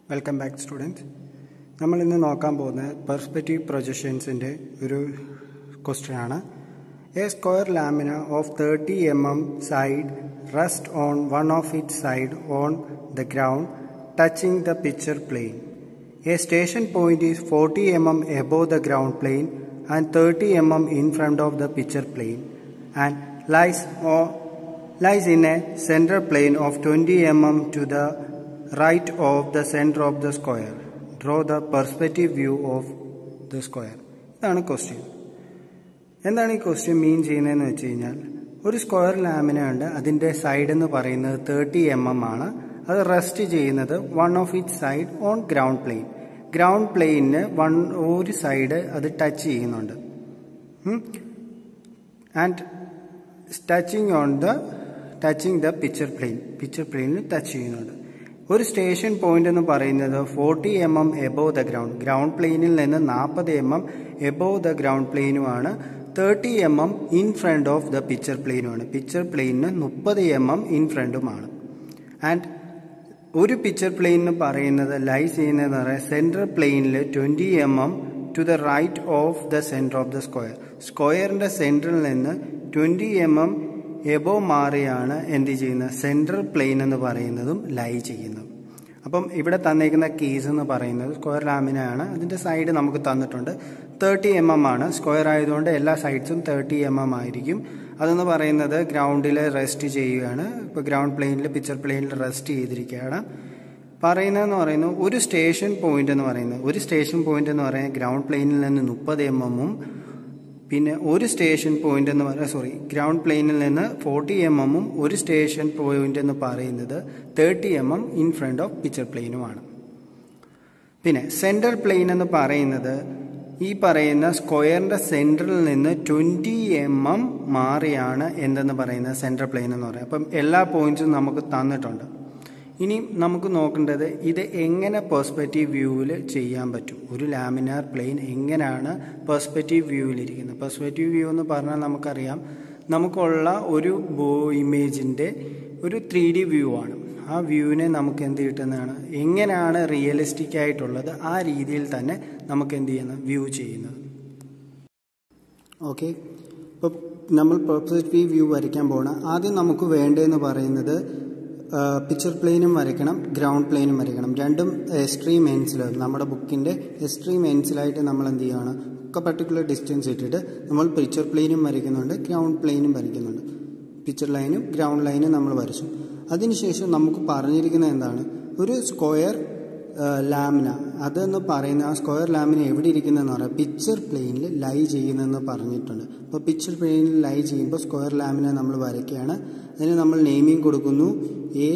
Welcome back students നമ്മൾ ഇന്ന് നോക്കാൻ പോകുന്നത് പെർസ്പെക്റ്റീവ് പ്രൊജക്ഷൻസിൻ്റെ ഒരു ക്വസ്റ്റ്യൻ ആണ് a square lamina of thirty m m side rest on one of it side on the ground touching the picture plane a station point is forty m m above the ground plane and thirty m m in front of the picture plane and lies ഓ lies in a center plane of 20 mm to the right of the center of the square. Draw the perspective view of the square. ഇതാണ് question എന്താണ് ഈ question മീൻ ചെയ്യുന്നതെന്ന് വെച്ച് കഴിഞ്ഞാൽ ഒരു square lamina ഉണ്ട് അതിന്റെ സൈഡ് എന്ന് പറയുന്നത് തേർട്ടി എം എം ആണ് അത് റെസ്റ്റ് ചെയ്യുന്നത് one of it side on ground plane ground പ്ലെയിനിന് വൺ ഒരു സൈഡ് അത് ടച്ച് ചെയ്യുന്നുണ്ട് and touching on the touching the picture plane picture പ്ലെയിനിൽ ടച്ച് ചെയ്യുന്നുണ്ട് ഒരു സ്റ്റേഷൻ പോയിന്റ് എന്ന് പറയുന്നത് forty m m above the ground ground പ്ലെയിനിൽ നിന്ന് നാൽപ്പത് m m above the ground പ്ലെയിനുമാണ് thirty m m in front of the picture പ്ലെയിനുമാണ് പിക്ചർ പ്ലെയിനിന് മുപ്പത് എം എം ഇൻ ഫ്രണ്ടുമാണ് ആൻഡ് ഒരു പിക്ചർ പ്ലെയിൻ എന്ന് പറയുന്നത് ലൈസ് ചെയ്യുന്നതെന്ന് പറയാൻ സെൻട്രൽ പ്ലെയിനിൽ twenty m m to the right of the centre of the square സ്ക്വയറിൻ്റെ സെൻറ്ററിൽ നിന്ന് ട്വൻറ്റി എം എം എബോ മാറിയാണ് എന്ത് ചെയ്യുന്നത് സെൻട്രൽ പ്ലെയിൻ എന്ന് പറയുന്നതും ലൈ ചെയ്യുന്നത് അപ്പം ഇവിടെ തന്നേക്കുന്ന കേസ് എന്ന് പറയുന്നത് സ്ക്വയർ ലാമിനാണ് അതിൻ്റെ സൈഡ് നമുക്ക് തന്നിട്ടുണ്ട് തേർട്ടി എം എം ആണ് സ്ക്വയർ ആയതുകൊണ്ട് എല്ലാ സൈഡ്സും തേർട്ടി എം എം ആയിരിക്കും അതെന്ന് പറയുന്നത് ഗ്രൗണ്ടിൽ റെസ്റ്റ് ചെയ്യുകയാണ് ഇപ്പോൾ ഗ്രൗണ്ട് പ്ലെയിനിൽ പിക്ചർ പ്ലെയിനിൽ റെസ്റ്റ് ചെയ്തിരിക്കുകയാണ് പറയുന്നതെന്ന് പറയുന്നത് ഒരു സ്റ്റേഷൻ പോയിന്റ് എന്ന് പറയുന്നത് ഒരു സ്റ്റേഷൻ പോയിന്റ് എന്ന് പറയുന്നത് ഗ്രൗണ്ട് പ്ലെയിനിൽ നിന്ന് മുപ്പത് എം എമ്മും പിന്നെ ഒരു സ്റ്റേഷൻ പോയിന്റ് എന്ന് പറയുന്നത് സോറി ഗ്രൗണ്ട് പ്ലെയിനിൽ നിന്ന് ഫോർട്ടി എം എമ്മും ഒരു സ്റ്റേഷൻ പോയിന്റ് എന്ന് പറയുന്നത് thirty m m in front of picture പ്ലെയിനുമാണ് പിന്നെ സെൻട്രൽ പ്ലെയിൻ എന്ന് പറയുന്നത് ഈ പറയുന്ന സ്ക്വയറിന്റെ സെൻട്രൽ നിന്ന് ട്വൻറ്റി എം എം മാറിയാണ് എന്തെന്ന് പറയുന്നത് സെൻട്രൽ പ്ലെയിൻ എന്ന് പറയുന്നത് അപ്പം എല്ലാ പോയിന്റ്സും നമുക്ക് തന്നിട്ടുണ്ട് ഇനി നമുക്ക് നോക്കേണ്ടത് ഇത് എങ്ങനെ പെർസ്പെക്റ്റീവ് വ്യൂവിൽ ചെയ്യാൻ പറ്റും ഒരു ലാമിനാർ പ്ലെയിൻ എങ്ങനെയാണ് പെർസ്പെക്റ്റീവ് വ്യൂവിലിരിക്കുന്നത് പെർസ്പെക്റ്റീവ് വ്യൂ എന്ന് പറഞ്ഞാൽ നമുക്കറിയാം നമുക്കുള്ള ഒരു ബോ ഇമേജിൻ്റെ ഒരു ത്രീ ഡി വ്യൂ ആണ് ആ വ്യൂവിനെ നമുക്ക് എന്ത് കിട്ടുന്നതാണ് എങ്ങനെയാണ് റിയലിസ്റ്റിക് ആയിട്ടുള്ളത് ആ രീതിയിൽ തന്നെ നമുക്ക് എന്ത് ചെയ്യുന്നത് വ്യൂ ചെയ്യുന്നത് ഓക്കെ ഇപ്പോൾ നമ്മൾ പെർസ്പെക്റ്റീവ് വ്യൂ വരയ്ക്കാൻ പോകണം ആദ്യം നമുക്ക് വേണ്ടതെന്ന് പറയുന്നത് പിക്ചർ പ്ലെയിനും വരയ്ക്കണം ഗ്രൗണ്ട് പ്ലെയിനും വരയ്ക്കണം രണ്ടും എക്സ്ട്രീം എൻസിൽ നമ്മുടെ ബുക്കിൻ്റെ എക്സ്ട്രീം എൻസിലായിട്ട് നമ്മൾ എന്ത് ചെയ്യുകയാണ് ഒക്കെ പർട്ടിക്കുലർ ഡിസ്റ്റൻസ് ഇട്ടിട്ട് നമ്മൾ പിക്ചർ പ്ലെയിനും വരയ്ക്കുന്നുണ്ട് ഗ്രൗണ്ട് പ്ലെയിനും വരയ്ക്കുന്നുണ്ട് പിക്ചർ ലൈനും ഗ്രൗണ്ട് ലൈനും നമ്മൾ വരച്ചു അതിനുശേഷം നമുക്ക് പറഞ്ഞിരിക്കുന്നത് എന്താണ് ഒരു സ്ക്വയർ ലാമിന അതെന്ന് പറയുന്ന ആ സ്ക്വയർ ലാമിന എവിടെ ഇരിക്കുന്നതെന്ന് പറയാം പിക്ചർ പ്ലെയിനിൽ ലൈ ചെയ്യുന്നതെന്ന് പറഞ്ഞിട്ടുണ്ട് അപ്പോൾ പിക്ചർ പ്ലെയിനിൽ ലൈ ചെയ്യുമ്പോൾ സ്ക്വയർ ലാമിന നമ്മൾ വരയ്ക്കുകയാണ് അതിന് നമ്മൾ നെയിമിംഗ് കൊടുക്കുന്നു എ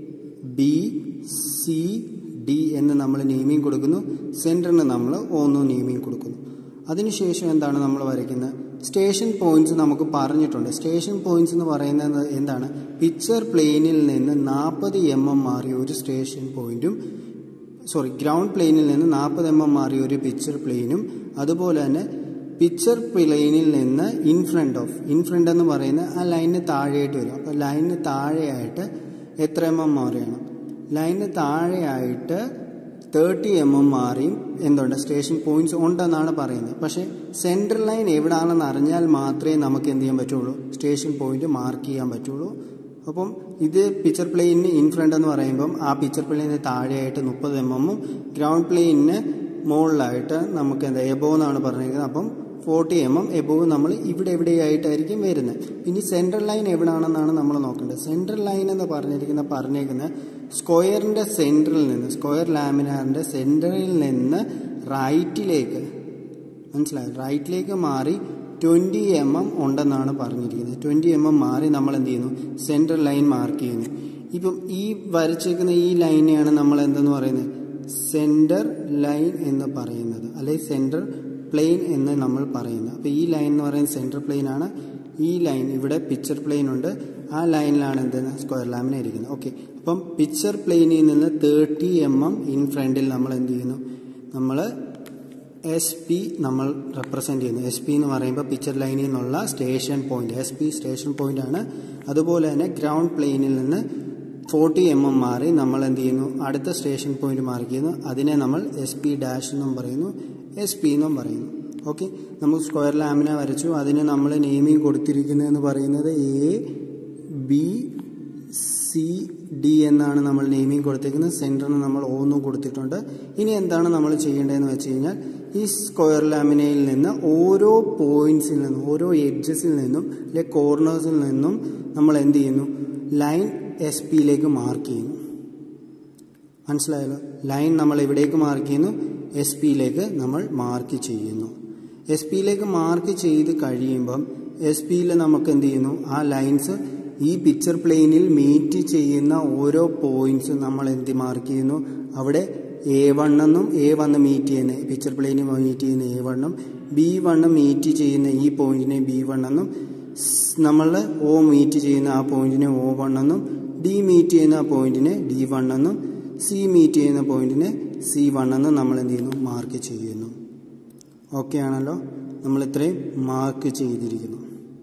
ബി സി ഡി എന്ന് നമ്മൾ നെയിമിംഗ് കൊടുക്കുന്നു സെൻറ്ററിന് നമ്മൾ ഓന്നോ നെയിമിംഗ് കൊടുക്കുന്നു അതിനുശേഷം എന്താണ് നമ്മൾ വരയ്ക്കുന്നത് സ്റ്റേഷൻ പോയിന്റ്സ് നമുക്ക് പറഞ്ഞിട്ടുണ്ട് സ്റ്റേഷൻ പോയിന്റ്സ് എന്ന് പറയുന്നത് എന്താണ് പിക്ചർ പ്ലെയിനിൽ നിന്ന് നാൽപ്പത് എം എം മാറിയ ഒരു സ്റ്റേഷൻ പോയിന്റും സോറി ഗ്രൗണ്ട് പ്ലെയിനിൽ നിന്ന് നാൽപ്പത് എം എം മാറിയ ഒരു പിക്ചർ പ്ലെയിനും അതുപോലെ തന്നെ പിക്ചർ പ്ലെയിനിൽ നിന്ന് in front of in front എന്ന് പറയുന്ന ആ ലൈനിന് താഴെയായിട്ട് വരും അപ്പോൾ ലൈനിന് താഴെയായിട്ട് എത്ര എം എം മാറിയാണ് ലൈനിന് താഴെയായിട്ട് തേർട്ടി എം എം മാറിയും എന്തുണ്ട് സ്റ്റേഷൻ പോയിന്റ്സ് ഉണ്ടെന്നാണ് പറയുന്നത് പക്ഷേ സെൻട്രൽ ലൈൻ എവിടാണെന്ന് അറിഞ്ഞാൽ മാത്രമേ നമുക്ക് എന്ത് ചെയ്യാൻ പറ്റുള്ളൂ സ്റ്റേഷൻ പോയിന്റ് മാർക്ക് ചെയ്യാൻ പറ്റുള്ളൂ അപ്പം ഇത് പിക്ചർ പ്ലെയിനിന് ഇൻ ഫ്രണ്ട് എന്ന് പറയുമ്പം ആ പിക്ചർ പ്ലെയിനിന് താഴെയായിട്ട് മുപ്പത് എം എമ്മും ഗ്രൗണ്ട് പ്ലെയിനിന് മുകളിലായിട്ട് നമുക്ക് എന്താ എബോ എന്നാണ് പറഞ്ഞിരിക്കുന്നത് അപ്പം ഫോർട്ടി എം എം എബോവ് നമ്മൾ ഇവിടെ എവിടെയായിട്ടായിരിക്കും വരുന്നത് ഇനി സെൻട്രൽ ലൈൻ എവിടാണെന്നാണ് നമ്മൾ നോക്കേണ്ടത് സെൻട്രൽ ലൈൻ എന്ന് പറഞ്ഞിരിക്കുന്ന പറഞ്ഞിരിക്കുന്ന സ്ക്വയറിന്റെ സെൻട്രൽ നിന്ന് സ്ക്വയർ ലാമിനാറിന്റെ സെൻറ്ററിൽ നിന്ന് റൈറ്റിലേക്ക് മനസ്സിലായി റൈറ്റിലേക്ക് മാറി ട്വൻറ്റി എം എം ഉണ്ടെന്നാണ് പറഞ്ഞിരിക്കുന്നത് ട്വൻറ്റി എം എം മാറി നമ്മൾ എന്ത് ചെയ്യുന്നു സെൻട്രൽ ലൈൻ മാർക്ക് ചെയ്യുന്നു ഇപ്പം ഈ വരച്ചേക്കുന്ന ഈ ലൈനെയാണ് നമ്മൾ എന്തെന്ന് പറയുന്നത് സെൻറ്റർ ലൈൻ എന്ന് പറയുന്നത് അല്ലെങ്കിൽ സെൻറ്റർ പ്ലെയിൻ എന്ന് നമ്മൾ പറയുന്നത് അപ്പോൾ ഈ ലൈൻ എന്ന് പറയുന്നത് സെൻട്രൽ പ്ലെയിൻ ആണ് ഈ ലൈൻ ഇവിടെ പിക്ചർ പ്ലെയിൻ ഉണ്ട് ആ ലൈനിലാണ് എന്തെന്ന് സ്ക്വയർ ലാമിന ഇരിക്കുന്നത് ഓക്കെ അപ്പം പിക്ചർ പ്ലെയിനിൽ നിന്ന് തേർട്ടി എം എം ഇൻ ഫ്രണ്ടിൽ നമ്മൾ എന്ത് ചെയ്യുന്നു നമ്മൾ എസ് പി നമ്മൾ റെപ്രസെൻ്റ് ചെയ്യുന്നു എസ് പി എന്ന് പറയുമ്പോൾ പിക്ചർ ലൈനിൽ നിന്നുള്ള station point S P station point ആണ് അതുപോലെ തന്നെ ഗ്രൗണ്ട് പ്ലെയിനിൽ നിന്ന് ഫോർട്ടി എം എം മാറി നമ്മൾ എന്ത് ചെയ്യുന്നു അടുത്ത സ്റ്റേഷൻ പോയിന്റ് മാർക്ക് ചെയ്യുന്നു അതിനെ നമ്മൾ എസ് പി ഡാഷ് എന്നും പറയുന്നു എസ് പി എന്നും പറയുന്നു ഓക്കെ നമുക്ക് സ്ക്വയർ ലാമിന വരച്ചു അതിന് നമ്മൾ നെയിമിങ് കൊടുത്തിരിക്കുന്നതെന്ന് പറയുന്നത് എ ബി സി ഡി എന്നാണ് നമ്മൾ നെയിമിങ് കൊടുത്തിരിക്കുന്നത് സെൻറ്ററിന് നമ്മൾ ഒ എന്നും കൊടുത്തിട്ടുണ്ട് ഇനി എന്താണ് നമ്മൾ ചെയ്യേണ്ടതെന്ന് വെച്ച് കഴിഞ്ഞാൽ ഈ സ്ക്വയർ ലാമിനയിൽ നിന്ന് ഓരോ പോയിന്റ്സിൽ നിന്നും ഓരോ എഡ്ജസിൽ നിന്നും അല്ലെ കോർണേഴ്സിൽ നിന്നും നമ്മൾ എന്ത് ചെയ്യുന്നു ലൈൻ എസ് പിയിലേക്ക് മാർക്ക് ചെയ്യുന്നു മനസ്സിലായല്ലോ ലൈൻ നമ്മൾ എവിടേക്ക് മാർക്ക് ചെയ്യുന്നു എസ് പിയിലേക്ക് നമ്മൾ മാർക്ക് ചെയ്യുന്നു എസ് പിയിലേക്ക് മാർക്ക് ചെയ്ത് കഴിയുമ്പം എസ് പിയിൽ നമുക്ക് എന്ത് ചെയ്യുന്നു ആ ലൈൻസ് ഈ പിക്ചർ പ്ലെയിനിൽ മീറ്റ് ചെയ്യുന്ന ഓരോ പോയിന്റ്സും നമ്മൾ എന്ത് മാർക്ക് ചെയ്യുന്നു അവിടെ എ വൺ എന്നും എ വന്ന് മീറ്റ് ചെയ്യുന്ന പിക്ചർ പ്ലെയിനിൽ മീറ്റ് ചെയ്യുന്ന എ വണ്ണും ബി വണ്ണ് മീറ്റ് ചെയ്യുന്ന ഈ പോയിന്റിനെ ബി വൺ എന്നും നമ്മൾ ഒ മീറ്റ് ചെയ്യുന്ന ആ പോയിന്റിനെ ഒ വൺ എന്നും ഡി മീറ്റ് ചെയ്യുന്ന ആ പോയിന്റിനെ ഡി വൺ എന്നും സി മീറ്റ് ചെയ്യുന്ന പോയിന്റിനെ സി വൺ എന്നും നമ്മൾ എന്ത് ചെയ്യുന്നു മാർക്ക് ചെയ്യുന്നു ഓക്കെ ആണല്ലോ നമ്മൾ ഇത്രയും മാർക്ക് ചെയ്തിരിക്കുന്നു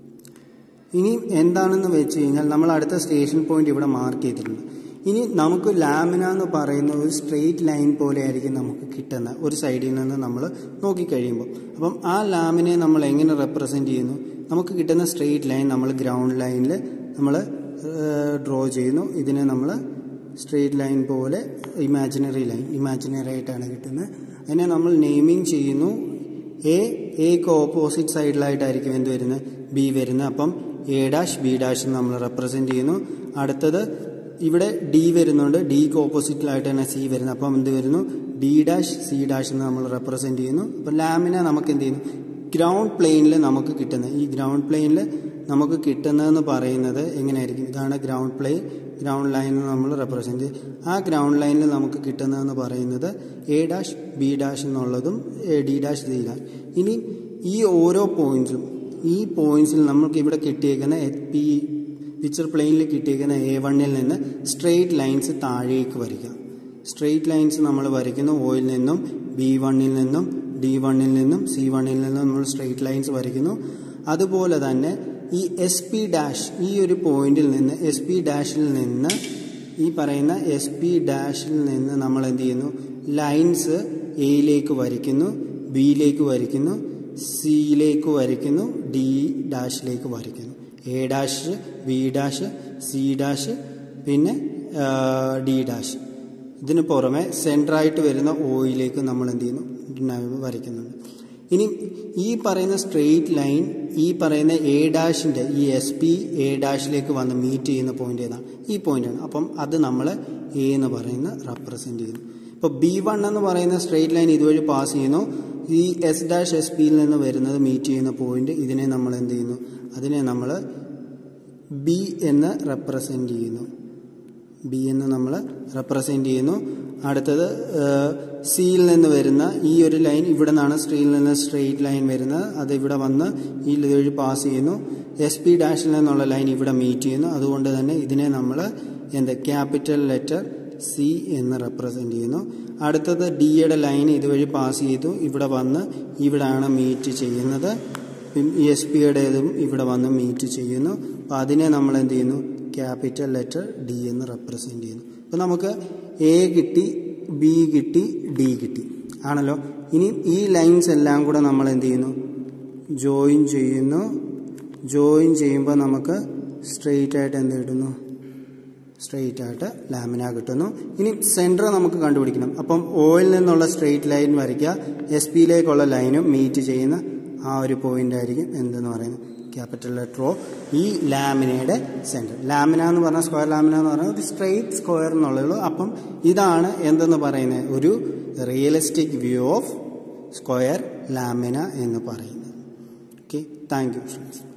ഇനി എന്താണെന്ന് വെച്ച് കഴിഞ്ഞാൽ നമ്മൾ അടുത്ത സ്റ്റേഷൻ പോയിന്റ് ഇവിടെ മാർക്ക് ചെയ്തിട്ടുണ്ട് ഇനി നമുക്ക് ലാമിന എന്ന് പറയുന്ന ഒരു സ്ട്രെയിറ്റ് ലൈൻ പോലെ ആയിരിക്കും നമുക്ക് കിട്ടുന്ന ഒരു സൈഡിൽ നിന്ന് നമ്മൾ നോക്കിക്കഴിയുമ്പോൾ അപ്പം ആ ലാമിനെ നമ്മൾ എങ്ങനെ റെപ്രസെൻറ്റ് ചെയ്യുന്നു നമുക്ക് കിട്ടുന്ന സ്ട്രെയിറ്റ് ലൈൻ നമ്മൾ ഗ്രൗണ്ട് ലൈനിൽ നമ്മൾ ഡ്രോ ചെയ്യുന്നു ഇതിനെ നമ്മൾ സ്ട്രെയിറ്റ് ലൈൻ പോലെ ഇമാജിനറി ലൈൻ ഇമാജിനറി ആയിട്ടാണ് കിട്ടുന്നത് അതിനെ നമ്മൾ നെയിമിങ് ചെയ്യുന്നു എ എക്ക് ഓപ്പോസിറ്റ് സൈഡിലായിട്ടായിരിക്കും എന്ത് വരുന്നത് ബി വരുന്നത് അപ്പം എ ഡാഷ് ബി ഡാഷ് നമ്മൾ റെപ്രസെൻറ്റ് ചെയ്യുന്നു അടുത്തത് ഇവിടെ ഡി വരുന്നുണ്ട് ഡിക്ക് ഓപ്പോസിറ്റിലായിട്ട് തന്നെ സി വരുന്നത് അപ്പം എന്ത് വരുന്നു ഡി ഡാഷ് സി ഡാഷ് എന്ന് നമ്മൾ റെപ്രസെൻറ്റ് ചെയ്യുന്നു അപ്പം ലാമിനെ നമുക്ക് എന്ത് ചെയ്യുന്നു ഗ്രൗണ്ട് പ്ലെയിനിൽ നമുക്ക് കിട്ടുന്നത് ഈ ഗ്രൗണ്ട് പ്ലെയിനിൽ നമുക്ക് കിട്ടുന്നതെന്ന് പറയുന്നത് എങ്ങനെയായിരിക്കും ഇതാണ് ഗ്രൗണ്ട് പ്ലെയിൻ ഗ്രൗണ്ട് ലൈൻ നമ്മൾ റെപ്രസെൻറ്റ് ആ ഗ്രൗണ്ട് ലൈനിൽ നമുക്ക് കിട്ടുന്നതെന്ന് പറയുന്നത് എ ഡാഷ് ബി ഡാഷ് എന്നുള്ളതും A D dash C dash ഇനി ഈ ഓരോ പോയിന്റ്സും ഈ പോയിന്റ്സിൽ നമുക്ക് ഇവിടെ കിട്ടിയേക്കുന്ന പി പിക്ചർ പ്ലെയിനിൽ കിട്ടിയേക്കുന്ന എ വണ്ണിൽ നിന്ന് സ്ട്രെയിറ്റ് ലൈൻസ് താഴേക്ക് വരിക സ്ട്രെയിറ്റ് ലൈൻസ് നമ്മൾ വരയ്ക്കുന്നു ഓയിൽ നിന്നും ബി വണ്ണിൽ നിന്നും ഡി വണ്ണിൽ നിന്നും സി വണ്ണിൽ നിന്നും നമ്മൾ സ്ട്രെയിറ്റ് ലൈൻസ് വരയ്ക്കുന്നു അതുപോലെ തന്നെ ഈ എസ് പി ഡാഷ് ഈ ഒരു പോയിന്റിൽ നിന്ന് എസ് പി ഡാഷിൽ നിന്ന് ഈ പറയുന്ന എസ് പി ഡാഷിൽ നിന്ന് നമ്മൾ എന്ത് ചെയ്യുന്നു ലൈൻസ് എയിലേക്ക് വരയ്ക്കുന്നു ബിയിലേക്ക് വരയ്ക്കുന്നു സിയിലേക്ക് വരയ്ക്കുന്നു ഡി ഡാഷിലേക്ക് വരയ്ക്കുന്നു A dash B dash C dash പിന്നെ ഡി ഡാഷ് ഇതിന് പുറമെ സെൻറ്ററായിട്ട് വരുന്ന ഓയിലേക്ക് നമ്മൾ എന്ത് ചെയ്യുന്നു വരയ്ക്കുന്നുണ്ട് ഇനി ഈ പറയുന്ന സ്ട്രെയിറ്റ് ലൈൻ ഈ പറയുന്ന എ ഡാഷിൻ്റെ ഈ എസ് പി എ ഡാഷിലേക്ക് വന്ന് മീറ്റ് ചെയ്യുന്ന പോയിന്റ് ഏതാണ് ഈ പോയിന്റാണ് അപ്പം അത് നമ്മൾ എ എന്ന് പറയുന്ന റെപ്രസെൻറ്റ് ചെയ്യുന്നു ഇപ്പോൾ ബി വൺ എന്ന് പറയുന്ന സ്ട്രെയിറ്റ് ലൈൻ ഇതുവഴി പാസ് ചെയ്യുന്നു ഈ എസ് ഡാഷ് എസ് പിയിൽ നിന്ന് വരുന്നത് മീറ്റ് ചെയ്യുന്ന പോയിന്റ് ഇതിനെ നമ്മൾ എന്ത് ചെയ്യുന്നു അതിനെ നമ്മൾ ബി എന്ന് റെപ്രസെൻറ്റ് ചെയ്യുന്നു ബി എന്ന് നമ്മൾ റെപ്രസെൻറ്റ് ചെയ്യുന്നു അടുത്തത് സിയിൽ നിന്ന് വരുന്ന ഈ ഒരു ലൈൻ ഇവിടെ നിന്നാണ് സ്ട്രീയിൽ നിന്ന് സ്ട്രെയിറ്റ് ലൈൻ വരുന്നത് അത് ഇവിടെ വന്ന് ഈ വഴി പാസ് ചെയ്യുന്നു എസ് പി ഡാഷിൽ നിന്നുള്ള ലൈൻ ഇവിടെ മീറ്റ് ചെയ്യുന്നു അതുകൊണ്ട് തന്നെ ഇതിനെ നമ്മൾ എന്ത് ക്യാപിറ്റൽ ലെറ്റർ സി എന്ന് റെപ്രസെൻറ്റ് ചെയ്യുന്നു അടുത്തത് ഡിയുടെ ലൈൻ ഇതുവഴി പാസ് ചെയ്തു ഇവിടെ വന്ന് ഇവിടെയാണ് മീറ്റ് ചെയ്യുന്നത് എസ് പിയുടേതും ഇവിടെ വന്ന് മീറ്റ് ചെയ്യുന്നു അപ്പോൾ അതിനെ നമ്മൾ എന്ത് ചെയ്യുന്നു ക്യാപിറ്റൽ ലെറ്റർ ഡി എന്ന് റെപ്രസെൻറ്റ് ചെയ്യുന്നു അപ്പോൾ നമുക്ക് എ കിട്ടി ബി കിട്ടി ഡി കിട്ടി ആണല്ലോ ഇനി ഈ ലൈൻസ് എല്ലാം കൂടെ നമ്മൾ എന്ത് ചെയ്യുന്നു ജോയിൻ ചെയ്യുന്നു ജോയിൻ ചെയ്യുമ്പോൾ നമുക്ക് സ്ട്രെയിറ്റ് ആയിട്ട് എന്ത് കിട്ടുന്നു സ്ട്രെയിറ്റ് ആയിട്ട് ലാമിന കിട്ടുന്നു ഇനി സെൻറ്റർ നമുക്ക് കണ്ടുപിടിക്കണം അപ്പം ഓയിൽ നിന്നുള്ള സ്ട്രെയിറ്റ് ലൈൻ വരയ്ക്കുക എസ് പിയിലേക്കുള്ള ലൈനും മീറ്റ് ചെയ്യുന്ന ആ ഒരു പോയിന്റ് ആയിരിക്കും എന്തെന്ന് പറയുന്നത് ക്യാപിറ്റൽ ലെറ്റർ ഓ ഈ ലാമിനയുടെ സെൻറ്റർ ലാമിന എന്ന് പറഞ്ഞാൽ സ്ക്വയർ ലാമിന എന്ന് പറഞ്ഞാൽ ഒരു സ്ട്രെയിറ്റ് സ്ക്വയർ എന്നുള്ളൂ അപ്പം ഇതാണ് എന്തെന്ന് പറയുന്നത് ഒരു realistic view of square lamina എന്ന് പറയുന്നത് ഓക്കെ താങ്ക് യു ഫ്രണ്ട്സ്